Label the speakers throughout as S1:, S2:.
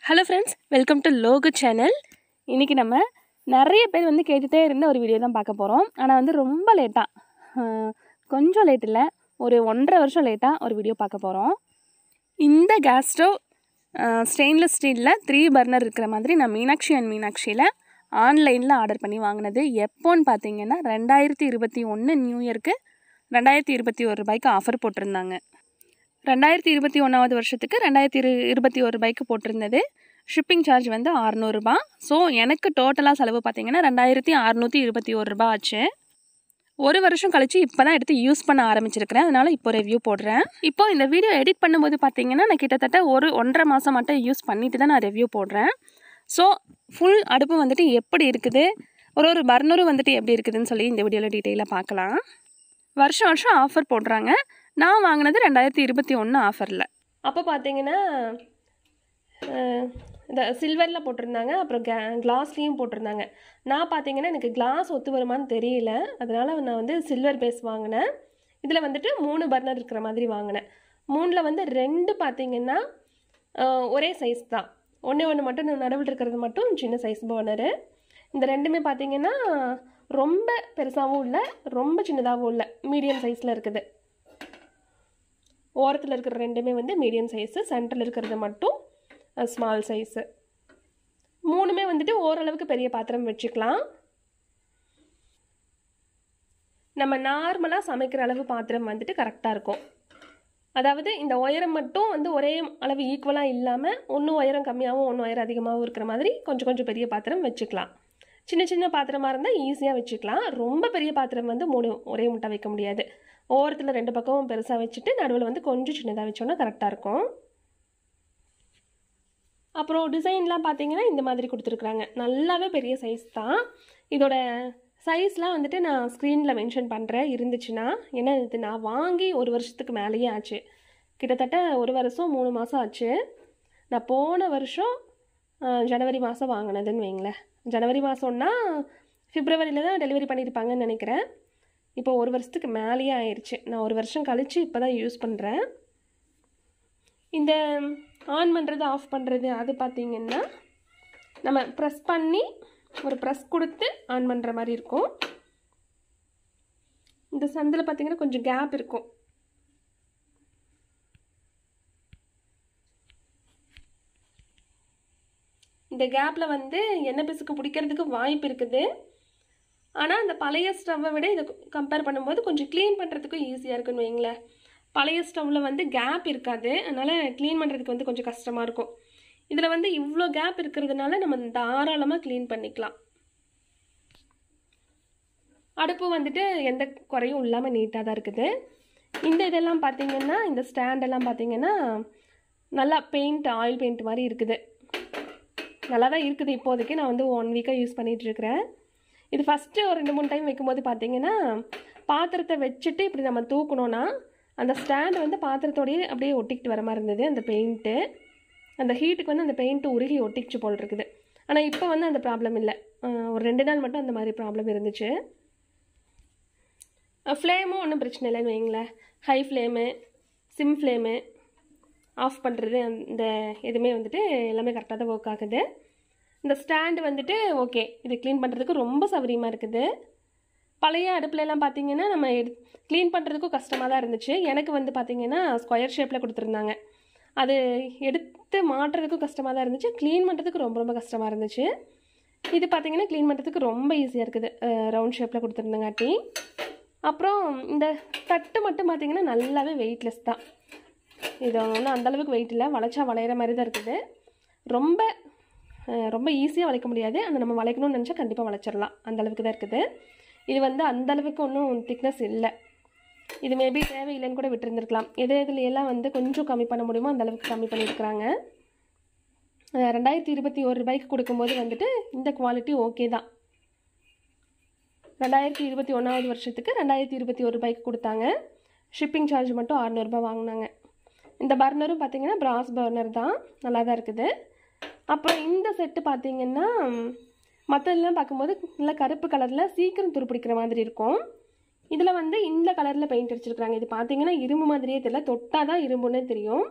S1: hello friends welcome to Logu channel இன்றைக்கி நம்ம நிறைய பேர் வந்து கேட்டுகிட்டே இருந்த ஒரு வீடியோ தான் பார்க்க போகிறோம் ஆனால் வந்து ரொம்ப லேட்டாக கொஞ்சம் லேட் இல்லை ஒரு ஒன்றரை வருஷம் லேட்டாக ஒரு வீடியோ பார்க்க போகிறோம் இந்த கேஸ் ஸ்டவ் ஸ்டெயின்லெஸ் ஸ்டீலில் த்ரீ பர்னர் இருக்கிற மாதிரி நான் மீனாட்சி அண்ட் மீனாட்சியில் ஆன்லைனில் ஆர்டர் பண்ணி வாங்கினது எப்போன்னு பார்த்தீங்கன்னா ரெண்டாயிரத்தி இருபத்தி ஒன்று நியூ இயர்க்கு ரெண்டாயிரத்தி இருபத்தி ஒரு ரூபாய்க்கு ஆஃபர் போட்டிருந்தாங்க ரெண்டாயிரத்தி இருபத்தி ஒன்றாவது வருஷத்துக்கு ரெண்டாயிரத்தி இரு இருபத்தி ஒரு ரூபாய்க்கு போட்டிருந்தது ஷிப்பிங் சார்ஜ் வந்து அறநூறுபா ஸோ எனக்கு டோட்டலாக செலவு பார்த்தீங்கன்னா ரெண்டாயிரத்தி அறநூற்றி இருபத்தி ஒரு ரூபா ஆச்சு ஒரு வருஷம் கழிச்சு இப்போ தான் எடுத்து யூஸ் பண்ண ஆரம்பிச்சிருக்கிறேன் அதனால் இப்போ ரிவ்யூ போடுறேன் இப்போ இந்த வீடியோ எடிட் பண்ணும்போது பார்த்தீங்கன்னா நான் கிட்டத்தட்ட ஒரு ஒன்றரை மாதம் மட்டும் யூஸ் பண்ணிட்டு தான் நான் ரிவ்யூ போடுறேன் ஸோ ஃபுல் அடுப்பு வந்துட்டு எப்படி இருக்குது ஒரு ஒரு பர்னரும் வந்துட்டு எப்படி இருக்குதுன்னு சொல்லி இந்த வீடியோவில் டீட்டெயிலாக பார்க்கலாம் வருஷம் வருஷம் ஆஃபர் போடுறாங்க நான் வாங்கினது ரெண்டாயிரத்தி இருபத்தி ஒன்று ஆஃபரில்
S2: அப்போ பார்த்தீங்கன்னா அஹ், இந்த சில்வரில் போட்டிருந்தாங்க அப்புறம் கே கிளாஸ்லேயும் போட்டிருந்தாங்க நான் பார்த்தீங்கன்னா எனக்கு கிளாஸ் ஒத்து வருமான்னு தெரியல அதனால் நான் வந்து சில்வர் பேஸ் வாங்கினேன் இதில் வந்துட்டு மூணு பர்னர் இருக்கிற மாதிரி வாங்கினேன் மூணில் வந்து ரெண்டு பார்த்தீங்கன்னா அஹ், ஒரே சைஸ் தான் ஒன்று ஒன்று மட்டும் இந்த நடுவில் இருக்கிறது மட்டும் சின்ன சைஸ் பர்னரு இந்த ரெண்டுமே பார்த்தீங்கன்னா ரொம்ப பெருசாகவும் இல்லை ரொம்ப சின்னதாகவும் இல்லை மீடியம் சைஸில் இருக்குது ஓரத்தில் இருக்கிற ரெண்டுமே வந்து மீடியம் சைஸு சென்டரில் இருக்கிறது மட்டும் ஸ்மால் சைஸு மூணுமே வந்துட்டு ஓரளவுக்கு பெரிய பாத்திரம் வச்சுக்கலாம் நம்ம நார்மலாக சமைக்கிற அளவு பாத்திரம் வந்துட்டு கரெக்டாக இருக்கும் அதாவது இந்த உயரம் மட்டும் வந்து ஒரே அளவு ஈக்குவலாக இல்லாமல் ஒன்று உயரம் கம்மியாகவும் ஒன்று உயரம் அதிகமாகவும் இருக்கிற மாதிரி கொஞ்சம் கொஞ்சம் பெரிய பாத்திரம் வச்சுக்கலாம் சின்ன சின்ன பாத்திரமாக இருந்தால் ஈஸியாக வச்சுக்கலாம் ரொம்ப பெரிய பாத்திரம் வந்து மூணு ஒரே முட்டை வைக்க முடியாது ஓரத்தில் ரெண்டு பக்கமும் பெருசாக வச்சுட்டு நடுவில் வந்து கொஞ்சம் சின்னதாக வச்சோன்னா கரெக்டாக இருக்கும் அப்புறம் டிசைன்லாம் பார்த்தீங்கன்னா இந்த மாதிரி கொடுத்துருக்குறாங்க நல்லாவே பெரிய சைஸ் தான் இதோட சைஸ்லாம் வந்துட்டு நான் ஸ்க்ரீனில் மென்ஷன் பண்ணுறேன் இருந்துச்சுன்னா ஏன்னா இது நான் வாங்கி ஒரு வருஷத்துக்கு மேலேயே ஆச்சு கிட்டத்தட்ட ஒரு வருஷம் மூணு மாதம் ஆச்சு நான் போன வருஷம் அஹ், ஜனவரி மாதம் வாங்கினதுன்னு வைங்களேன் ஜனவரி மாதம்னா பிப்ரவரியில் தான் டெலிவரி பண்ணியிருப்பாங்கன்னு நினைக்கிறேன் இப்போ ஒரு வருஷத்துக்கு மேலேயே ஆயிடுச்சு நான் ஒரு வருஷம் கழித்து இப்போ தான் யூஸ் பண்ணுறேன் இந்த ஆன் பண்ணுறது ஆஃப் பண்ணுறது அது பார்த்திங்கன்னா நம்ம ப்ரெஸ் பண்ணி ஒரு ப்ரெஸ் கொடுத்து ஆன் பண்ணுற மாதிரி இருக்கும் இந்த சந்தில் பார்த்திங்கன்னா கொஞ்சம் கேப் இருக்கும் இந்த கேப்பில் வந்து எண்ணெய் பிசுக்கு பிடிக்கிறதுக்கு வாய்ப்பு இருக்குது ஆனால் அந்த பழைய ஸ்டவ்வை விட இதை கம்பேர் பண்ணும்போது கொஞ்சம் க்ளீன் பண்ணுறதுக்கும் ஈஸியாக இருக்குன்னு வைங்களேன் பழைய ஸ்டவ்வில் வந்து கேப் இருக்காது அதனால் க்ளீன் பண்ணுறதுக்கு வந்து கொஞ்சம் கஷ்டமாக இருக்கும் இதில் வந்து இவ்வளோ கேப் இருக்கிறதுனால நம்ம தாராளமாக க்ளீன் பண்ணிக்கலாம் அடுப்பு வந்துட்டு எந்த குறையும் இல்லாமல் நீட்டாக தான் இருக்குது இந்த இதெல்லாம் பார்த்தீங்கன்னா இந்த ஸ்டாண்டெல்லாம் பார்த்தீங்கன்னா நல்லா பெயிண்ட் ஆயில் பெயிண்ட் மாதிரி இருக்குது நல்லா தான் இருக்குது இப்போதைக்கு நான் வந்து ஒன் வீக்காக யூஸ் பண்ணிகிட்டு இருக்கிறேன் இது ஃபஸ்ட்டு ஒரு ரெண்டு மூணு டைம் வைக்கும்போது பார்த்தீங்கன்னா பாத்திரத்தை வச்சுட்டு இப்படி நம்ம தூக்கணும்னா அந்த ஸ்டாண்ட் வந்து பாத்திரத்தோடயே அப்படியே ஒட்டிக்கிட்டு வர மாதிரி இருந்தது அந்த பெயிண்ட்டு அந்த ஹீட்டுக்கு வந்து அந்த பெயிண்ட்டு உருகி ஒட்டிக்கிச்சு போல் இருக்குது ஆனால் இப்போ வந்து அந்த ப்ராப்ளம் இல்லை அஹ் ஒரு ரெண்டு நாள் மட்டும் அந்த மாதிரி ப்ராப்ளம் இருந்துச்சு ஃப்ளேமும் ஒன்றும் பிரச்சனை இல்லைன்னு வைங்களேன் high flame sim flame off பண்ணுறது அந்த எதுவுமே வந்துட்டு எல்லாமே கரெக்டாக தான் ஒர்க் ஆகுது இந்த ஸ்டாண்டு வந்துட்டு ஓகே இது க்ளீன் பண்ணுறதுக்கு ரொம்ப சௌகரியமாக இருக்குது பழைய அடுப்புலலாம் பார்த்தீங்கன்னா நம்ம எடு க்ளீன் பண்ணுறதுக்கும் கஷ்டமாக தான் இருந்துச்சு எனக்கு வந்து பார்த்தீங்கன்னா ஸ்கொயர் ஷேப்பில் கொடுத்துருந்தாங்க அது எடுத்து மாட்டுறதுக்கும் கஷ்டமாக தான் இருந்துச்சு க்ளீன் பண்ணுறதுக்கு ரொம்ப ரொம்ப கஷ்டமாக இருந்துச்சு இது பார்த்தீங்கன்னா க்ளீன் பண்ணுறதுக்கு ரொம்ப ஈஸியாக இருக்குது ரவுண்ட் ஷேப்பில் கொடுத்துருந்தங்காட்டி அப்புறம் இந்த தட்டு மட்டும் பார்த்தீங்கன்னா நல்லாவே வெயிட்லெஸ் தான் இது ஒன்றும் அந்தளவுக்கு வெயிட் இல்லை வளைச்சா வளையிற மாதிரி தான் இருக்குது ரொம்ப அஹ், ரொம்ப ஈஸியாக வளைக்க முடியாது அந்த நம்ம வளைக்கணும்னு நினச்சா கண்டிப்பாக வளைச்சிடலாம் அந்த அளவுக்கு தான் இருக்குது இது வந்து அந்த அளவுக்கு ஒன்றும் திக்னஸ் இல்லை இது மேபி தேவையில்லைன்னு கூட விட்டுருந்துருக்கலாம் எது எதுல எல்லாம் வந்து கொஞ்சம் கம்மி பண்ண முடியுமோ அந்த அளவுக்கு கம்மி பண்ணியிருக்கிறாங்க அஹ், ரெண்டாயிரத்தி இருபத்தி ஒரு ரூபாய்க்கு கொடுக்கும்போது வந்துட்டு இந்த குவாலிட்டி ஓகே தான் ரெண்டாயிரத்தி இருபத்தி ஒன்றாவது வருஷத்துக்கு ரெண்டாயிரத்தி இருபத்தி ஒரு ரூபாய்க்கு கொடுத்தாங்க ஷிப்பிங் சார்ஜ் மட்டும் அறநூறுபா வாங்கினாங்க இந்த பர்னரும் பார்த்தீங்கன்னா பிராஸ் பர்னர் தான் நல்லா தான் இருக்குது அப்புறம் இந்த செட்டு பார்த்தீங்கன்னா மற்றதெல்லாம் பார்க்கும்போது நல்லா கருப்பு கலரில் சீக்கிரம் துருப்பிடிக்கிற மாதிரி இருக்கும் இதில் வந்து இந்த கலரில் பெயிண்ட் அடிச்சிருக்கிறாங்க இது பார்த்தீங்கன்னா இரும்பு மாதிரியே தெரியல தொட்டால் தான் இரும்புன்னே தெரியும்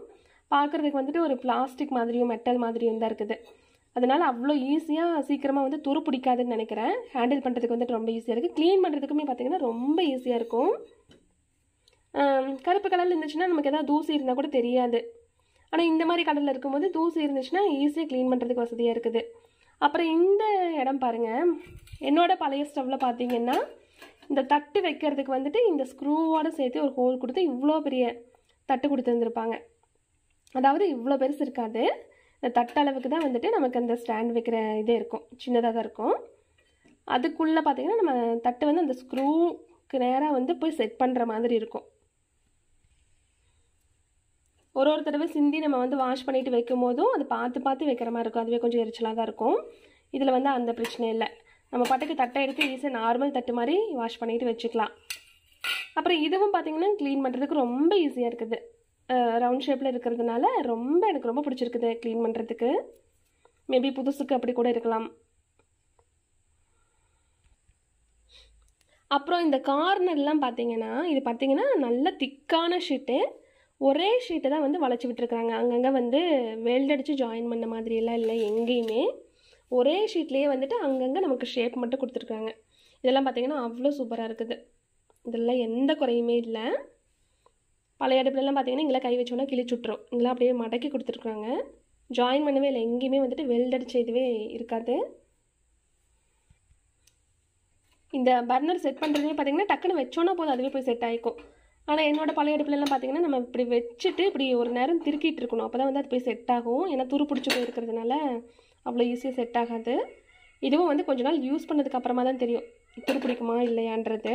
S2: பார்க்குறதுக்கு வந்துட்டு ஒரு பிளாஸ்டிக் மாதிரியும் மெட்டல் மாதிரியும் தான் இருக்குது அதனால் அவ்வளோ ஈஸியாக சீக்கிரமாக வந்து துரு பிடிக்காதுன்னு நினைக்கிறேன் ஹேண்டில் பண்ணுறதுக்கு வந்துட்டு ரொம்ப ஈஸியாக இருக்குது க்ளீன் பண்ணுறதுக்குமே பார்த்திங்கன்னா ரொம்ப ஈஸியாக இருக்கும் ஆம், கருப்பு கலரில் இருந்துச்சுன்னா நமக்கு எதாவது தூசி இருந்தால் கூட தெரியாது ஆனால் இந்த மாதிரி கலரில் இருக்கும்போது தூசி இருந்துச்சுன்னா ஈஸியாக க்ளீன் பண்ணுறதுக்கு வசதியாக இருக்குது அப்புறம் இந்த இடம் பாருங்கள் என்னோட பழைய ஸ்டவ்வில் பார்த்தீங்கன்னா இந்த தட்டு வைக்கிறதுக்கு வந்துட்டு இந்த ஸ்க்ரூவோடு சேர்த்து ஒரு ஹோல் கொடுத்து இவ்வளோ பெரிய தட்டு கொடுத்துருந்துருப்பாங்க அதாவது இவ்வளோ பெருசு இருக்காது இந்த தட்டளவுக்கு தான் வந்துட்டு நமக்கு அந்த ஸ்டாண்ட் வைக்கிற இதே இருக்கும் சின்னதாக தான் இருக்கும் அதுக்குள்ளே பார்த்தீங்கன்னா நம்ம தட்டு வந்து அந்த ஸ்க்ரூக்கு நேராக வந்து போய் செட் பண்ணுற மாதிரி இருக்கும் ஒரு ஒரு தடவை சிந்தி நம்ம வந்து வாஷ் பண்ணிட்டு வைக்கும் போதும் அது பார்த்து பார்த்து வைக்கிற மாதிரி இருக்கும் அதுவே கொஞ்சம் எரிச்சலாக தான் இருக்கும் இதில் வந்து அந்த பிரச்சனை இல்லை நம்ம பாட்டுக்கு தட்டை எடுத்து ஈஸியாக நார்மல் தட்டு மாதிரி வாஷ் பண்ணிட்டு வச்சுக்கலாம் அப்புறம் இதுவும் பார்த்தீங்கன்னா க்ளீன் பண்ணுறதுக்கு ரொம்ப ஈஸியாக இருக்குது ரவுண்ட் ஷேப்பில் இருக்கிறதுனால ரொம்ப எனக்கு ரொம்ப பிடிச்சிருக்குது க்ளீன் பண்ணுறதுக்கு மேபி புதுசுக்கு அப்படி கூட இருக்கலாம் அப்புறம் இந்த கார்னர்லாம் பார்த்தீங்கன்னா இது பார்த்தீங்கன்னா நல்ல திக்கான ஷீட்டு ஒரே ஷீட்டை தான் வந்து வளைச்சி விட்டுருக்காங்க அங்கங்கே வந்து வெல்ட் அடித்து ஜாயின் பண்ண மாதிரியெல்லாம் இல்லை எங்கேயுமே ஒரே ஷீட்லேயே வந்துட்டு அங்கங்கே நமக்கு ஷேப் மட்டும் கொடுத்துருக்காங்க இதெல்லாம் பார்த்தீங்கன்னா அவ்வளோ சூப்பராக இருக்குது இதெல்லாம் எந்த குறையுமே இல்லை பழைய அடுப்புலலாம் பார்த்தீங்கன்னா இங்கெல்லாம் கை வச்சோன்னா கிழிச்சு விட்ரும் இங்கெல்லாம் அப்படியே மடக்கி கொடுத்துருக்குறாங்க ஜாயின் பண்ணவே இல்லை எங்கேயுமே வந்துட்டு வெல்ட் அடிச்ச இதுவே இருக்காது இந்த பர்னர் செட் பண்ணுறதுமே பார்த்தீங்கன்னா டக்குன்னு வச்சோன்னா போதும் அதுவே போய் செட் ஆகிக்கும் ஆனால் என்னோட பழைய அடுப்புலலாம் பார்த்தீங்கன்னா நம்ம இப்படி வச்சுட்டு இப்படி ஒரு நேரம் திருக்கிட்டு இருக்கணும் அப்போ தான் வந்து அது போய் செட் ஆகும் ஏன்னா துரு பிடிச்சி போயிருக்கிறதுனால அவ்வளோ ஈஸியாக செட் ஆகாது இதுவும் வந்து கொஞ்ச நாள் யூஸ் பண்ணதுக்கு அப்புறமா தான் தெரியும் துரு பிடிக்குமா இல்லையான்றது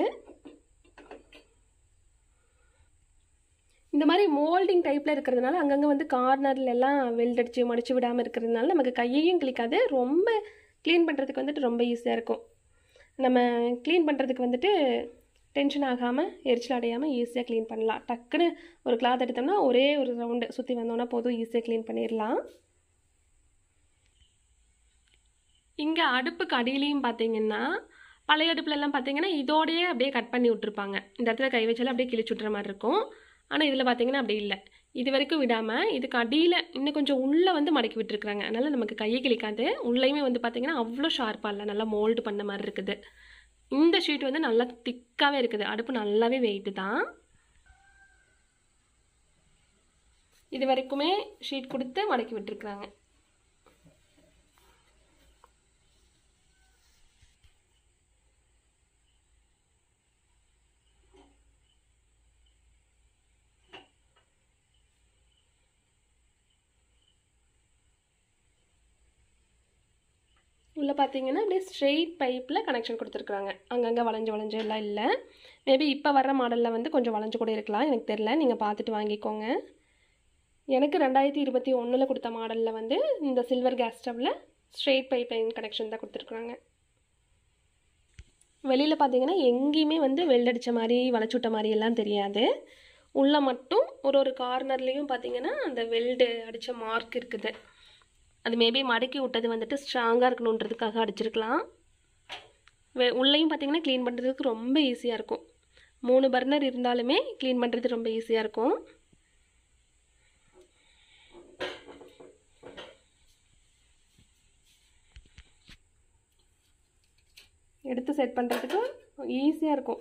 S2: இந்த மாதிரி மோல்டிங் டைப்பில் இருக்கிறதுனால அங்கங்கே வந்து கார்னர்ல எல்லாம் வெல்ட் அடிச்சு மடிச்சு விடாமல் இருக்கிறதுனால நமக்கு கையையும் கிளிக்காது ரொம்ப க்ளீன் பண்ணுறதுக்கு வந்துட்டு ரொம்ப ஈஸியாக இருக்கும் நம்ம க்ளீன் பண்ணுறதுக்கு வந்துட்டு டென்ஷன் ஆகாமல் எரிச்சல் அடையாமல் ஈஸியாக க்ளீன் பண்ணலாம் டக்குன்னு ஒரு கிளாத் எடுத்தோம்னா ஒரே ஒரு ரவுண்டு சுற்றி வந்தோம்னா போதும் ஈஸியாக க்ளீன் பண்ணிடலாம் இங்கே அடுப்புக்கு அடியிலையும் பார்த்தீங்கன்னா பழைய அடுப்புலலாம் பார்த்தீங்கன்னா இதோடயே அப்படியே கட் பண்ணி விட்ருப்பாங்க இந்த இடத்துல கை வச்சாலும் அப்படியே கிழிச்சு விட்ற மாதிரி இருக்கும் ஆனால் இதில் பார்த்தீங்கன்னா அப்படி இல்லை இது வரைக்கும் விடாமல் இதுக்கு அடியில் இன்னும் கொஞ்சம் உள்ளே வந்து மடக்கி விட்டுருக்குறாங்க அதனால் நமக்கு கையை கிழிக்காது உள்ளேயுமே வந்து பார்த்தீங்கன்னா அவ்வளோ ஷார்ப்பாக இல்லை நல்லா மோல்டு பண்ண மாதிரி இருக்குது இந்த ஷீட் வந்து நல்லா திக்காகவே இருக்குது அடுப்பு நல்லாவே வெயிட்டு தான் இது வரைக்குமே ஷீட் கொடுத்து மடக்கி விட்டுருக்குறாங்க உள்ளே பார்த்தீங்கன்னா அப்படியே ஸ்ட்ரெயிட் பைப்பில் கனெக்ஷன் கொடுத்துருக்குறாங்க அங்கங்கே வளைஞ்சு வளைஞ்சு எல்லாம் இல்லை மேபி இப்போ வர்ற மாடலில் வந்து கொஞ்சம் வளைஞ்சு கூட இருக்கலாம் எனக்கு தெரில நீங்கள் பார்த்துட்டு வாங்கிக்கோங்க எனக்கு ரெண்டாயிரத்தி இருபத்தி ஒன்றில் கொடுத்த மாடலில் வந்து இந்த சில்வர் கேஸ் ஸ்டவ்வில் ஸ்ட்ரெயிட் பைப் லைன் கனெக்ஷன் தான் கொடுத்துருக்குறாங்க வெளியில் பார்த்தீங்கன்னா எங்கேயுமே வந்து வெள்ளடிச்ச மாதிரி வளைச்சு விட்ட மாதிரி எல்லாம் தெரியாது உள்ளே மட்டும் ஒரு ஒரு கார்னர்லேயும் பார்த்தீங்கன்னா அந்த வெல்டு அடித்த மார்க் இருக்குது அது மேபி மடக்கி விட்டது வந்துட்டு ஸ்ட்ராங்காக இருக்கணுன்றதுக்காக அடிச்சிருக்கலாம் வெ உள்ளேயும் பார்த்தீங்கன்னா க்ளீன் பண்ணுறதுக்கு ரொம்ப ஈஸியாக இருக்கும் மூணு பர்னர் இருந்தாலுமே க்ளீன் பண்ணுறது ரொம்ப ஈஸியாக இருக்கும் எடுத்து செட் பண்ணுறதுக்கு ஈஸியாக இருக்கும்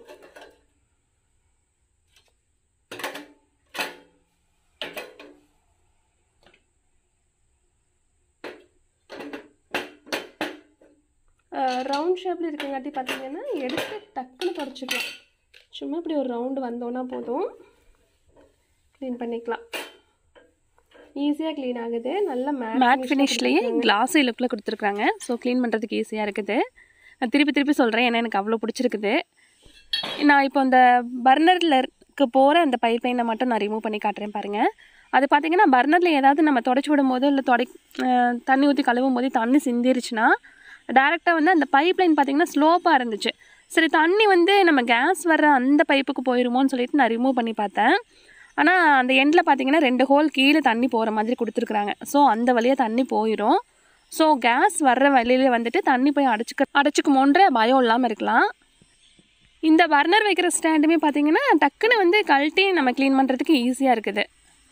S2: ரவுண்ட் ஷேப்பில் இருக்கங்காட்டி பார்த்தீங்கன்னா எடுத்து டக்குன்னு தொடச்சிக்கலாம் சும்மா இப்படி ஒரு ரவுண்டு வந்தோன்னா போதும் க்ளீன் பண்ணிக்கலாம் ஈஸியாக க்ளீன் ஆகுது நல்ல
S1: மேட் ஃபினிஷ்லேயே கிளாஸி லுக்கில் கொடுத்துருக்குறாங்க ஸோ க்ளீன் பண்ணுறதுக்கு ஈஸியாக இருக்குது நான் திருப்பி திருப்பி சொல்கிறேன் ஏன்னா எனக்கு அவ்வளோ பிடிச்சிருக்குது நான் இப்போ அந்த பர்னர்லக்கு போகிற அந்த பைப் லைனை மட்டும் நான் ரிமூவ் பண்ணி காட்டுறேன் பாருங்கள் அது பார்த்தீங்கன்னா பர்னரில் ஏதாவது நம்ம தொடச்சி விடும் போது இல்லை தொடை அஹ் தண்ணி ஊற்றி கழுவும் போது தண்ணி சிந்திருச்சுன்னா டேரெக்டாக வந்து அந்த பைப் லைன் பார்த்தீங்கன்னா ஸ்லோப்பாக இருந்துச்சு சரி தண்ணி வந்து நம்ம கேஸ் வர்ற அந்த பைப்புக்கு போயிருமோன்னு சொல்லிட்டு நான் ரிமூவ் பண்ணி பார்த்தேன் ஆனால் அந்த எண்டில் பார்த்தீங்கன்னா ரெண்டு ஹோல் கீழே தண்ணி போகிற மாதிரி கொடுத்துருக்குறாங்க ஸோ அந்த வழியாக தண்ணி போயிடும் ஸோ கேஸ் வர்ற வழியில வந்துட்டு தண்ணி போய் அடைச்சிக்க அடைச்சிக்குமோன்ற பயம் இல்லாமல் இருக்கலாம் இந்த பர்னர் வைக்கிற ஸ்டாண்டுமே பார்த்தீங்கன்னா டக்குன்னு வந்து கழட்டி நம்ம க்ளீன் பண்ணுறதுக்கு ஈஸியாக இருக்குது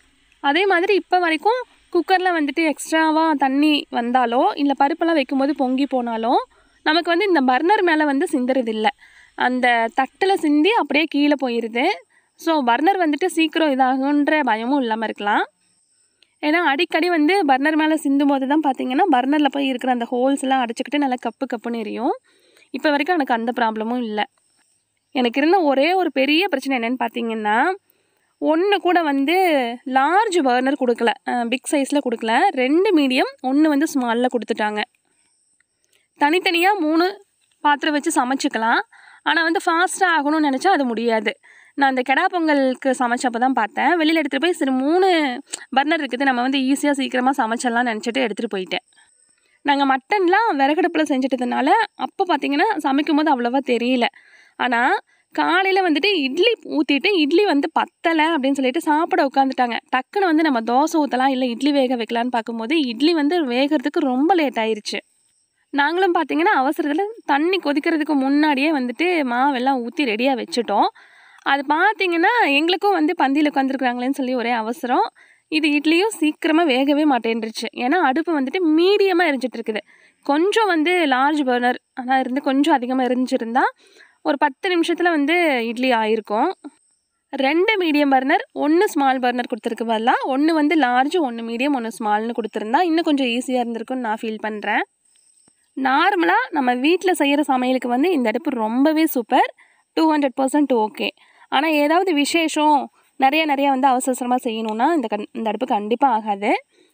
S1: அதே மாதிரி இப்போ வரைக்கும் குக்கரில் வந்துட்டு எக்ஸ்ட்ராவாக தண்ணி வந்தாலோ இல்லை பருப்பெல்லாம் வைக்கும்போது பொங்கி போனாலோ நமக்கு வந்து இந்த பர்னர் மேலே வந்து சிந்துறது இல்லை அந்த தட்டில் சிந்தி அப்படியே கீழே போயிடுது ஸோ பர்னர் வந்துட்டு சீக்கிரம் இதாகுன்ற பயமும் இல்லாமல் இருக்கலாம் ஏன்னா அடிக்கடி வந்து பர்னர் மேலே சிந்தும் போது தான் பார்த்தீங்கன்னா பர்னரில் போய் இருக்கிற அந்த ஹோல்ஸ் எல்லாம் அடைச்சிக்கிட்டு நல்லா கப்பு கப்புன்னு எரியும் இப்போ வரைக்கும் எனக்கு அந்த ப்ராப்ளமும் இல்லை எனக்கு இருந்த ஒரே ஒரு பெரிய பிரச்சனை என்னென்னு பார்த்தீங்கன்னா ஒன்று கூட வந்து லார்ஜ் பர்னர் கொடுக்கல பிக் சைஸில் கொடுக்கல ரெண்டு மீடியம் ஒன்று வந்து ஸ்மாலில் கொடுத்துட்டாங்க தனித்தனியாக மூணு பாத்திரம் வச்சு சமைச்சிக்கலாம் ஆனால் வந்து ஃபாஸ்ட்டாக ஆகணும்னு நினச்சா அது முடியாது நான் அந்த கெடா பொங்கலுக்கு சமைச்சப்போ தான் பார்த்தேன் வெளியில் எடுத்துகிட்டு போய் சரி மூணு பர்னர் இருக்குது நம்ம வந்து ஈஸியாக சீக்கிரமாக சமைச்சிடலாம் நினச்சிட்டு எடுத்துகிட்டு போயிட்டேன் நாங்கள் மட்டன்லாம் விறகடுப்பில் செஞ்சுட்டதுனால அப்போ பார்த்தீங்கன்னா சமைக்கும் போது அவ்வளோவா தெரியல ஆனால் காலையில் வந்துட்டு இட்லி ஊற்றிட்டு இட்லி வந்து பத்தலை அப்படின்னு சொல்லிட்டு சாப்பிட உட்காந்துட்டாங்க டக்குன்னு வந்து நம்ம தோசை ஊற்றலாம் இல்லை இட்லி வேக வைக்கலான்னு பார்க்கும்போது இட்லி வந்து வேகிறதுக்கு ரொம்ப லேட் ஆயிருச்சு நாங்களும் பார்த்தீங்கன்னா அவசரத்தில் தண்ணி கொதிக்கிறதுக்கு முன்னாடியே வந்துட்டு மாவெல்லாம் ஊற்றி ரெடியாக வச்சுட்டோம் அது பார்த்தீங்கன்னா எங்களுக்கும் வந்து பந்தியில் உட்காந்துருக்குறாங்களேன்னு சொல்லி ஒரே அவசரம் இது இட்லியும் சீக்கிரமாக வேகவே மாட்டேன்ருச்சு ஏன்னா அடுப்பு வந்துட்டு மீடியமாக எரிஞ்சிட்டு இருக்குது கொஞ்சம் வந்து லார்ஜ் பர்னர் அதான் இருந்து கொஞ்சம் அதிகமாக எரிஞ்சிருந்தா ஒரு பத்து நிமிஷத்தில் வந்து இட்லி ஆயிருக்கும் ரெண்டு மீடியம் பர்னர் ஒன்று ஸ்மால் பர்னர் கொடுத்துருக்கு பதிலாக ஒன்று வந்து லார்ஜ் ஒன்று மீடியம் ஒன்று ஸ்மால்னு கொடுத்துருந்தா இன்னும் கொஞ்சம் ஈஸியாக இருந்திருக்கும்னு நான் ஃபீல் பண்ணுறேன் நார்மலாக நம்ம வீட்டில் செய்கிற சமையலுக்கு வந்து இந்த அடுப்பு ரொம்பவே super two hundred percent okay ஆனால் ஏதாவது விசேஷம் நிறைய நிறைய வந்து அவசர அவசரமாக செய்யணுன்னா இந்த கண் இந்த அடுப்பு கண்டிப்பாக ஆகாது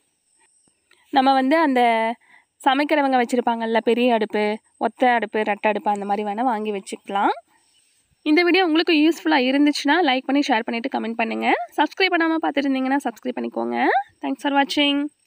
S1: நம்ம வந்து அந்த சமைக்கிறவங்க வச்சுருப்பாங்கல்ல பெரிய அடுப்பு ஒத்த அடுப்பு ரெட்டை அடுப்பு அந்த மாதிரி வேணால் வாங்கி வச்சுக்கலாம் இந்த வீடியோ உங்களுக்கு யூஸ்ஃபுல்லாக இருந்துச்சுன்னா லைக் பண்ணி ஷேர் பண்ணிவிட்டு கமெண்ட் பண்ணுங்கள் சப்ஸ்கிரைப் பண்ணாமல் பார்த்துட்டு இருந்தீங்கன்னா சப்ஸ்கிரைப் பண்ணிக்கோங்க தேங்க்ஸ் ஃபார் வாட்சிங்